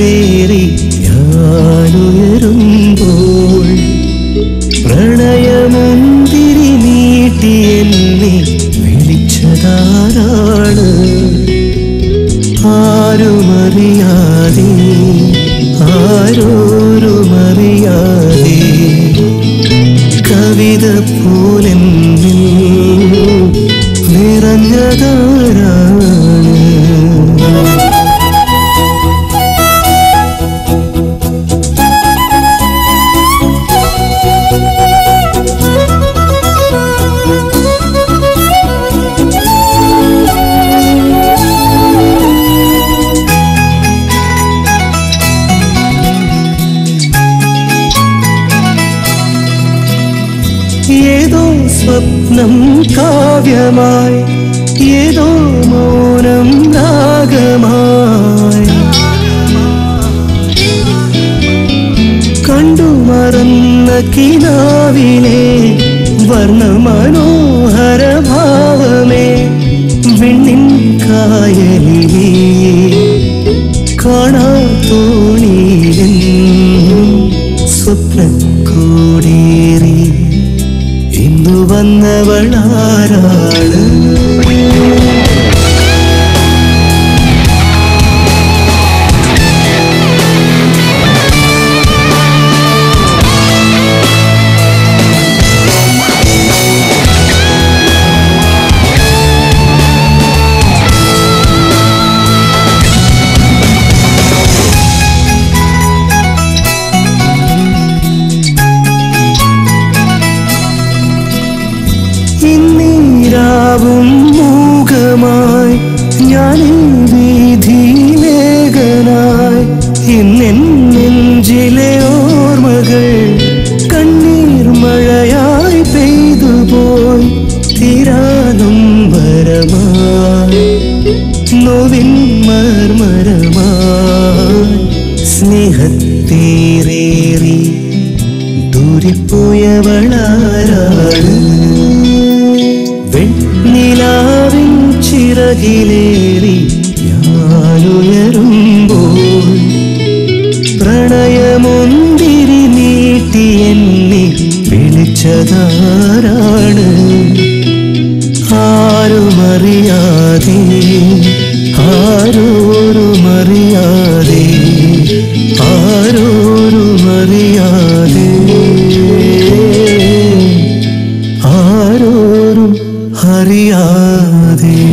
ചിറകിലേറി ഞാനുയരുമ്പോൾ പ്രണയമുന്തിരി നീട്ടി എന്നെ വിളിച്ചതാരാണ് ആരുമറിയാതെ ആരോരുമറിയാതെ കവിത പോലെന്നിൽ നിറഞ്ഞതാരാണ് ഏതോ സ്വപ്നം കാവ്യമായി ഏതോ മൗനം രാഗമായി കണ്ടു മറന്ന കിനാവിലെ വർണ്ണമനോഹര ഭാവമേ വിണ്ണിൻ കായലിലേ കാണാത്തോണിയിലും സ്വപ്നക്കൂടേറി ഇന്നു വന്നവളാരാണ് ഇന്നീരാവും മൂകമായി ഞാൻ വീതിയിലേകനായി ഇന്നെൻ നെഞ്ചിലെ ഓർമ്മകൾ കണ്ണീർ മഴയായി പെയ്തുപോയി തീരാനൊമ്പരമായി നോവിൻ മർമരമായി സ്നേഹത്തേറേറി ദൂരിപ്പോയവളാരാണ് വെണ്ണിലാവിൻ ചിറകിലേറി ഞാനുയരുമ്പോൾ പ്രണയമുന്തിരി നീട്ടി എന്നെ വിളിച്ചതാരാണ് ആരുമറിയാതെ ആരോരുമറിയാതെ ആരോരുമറിയാതെ ആരോരും അറിയാതെ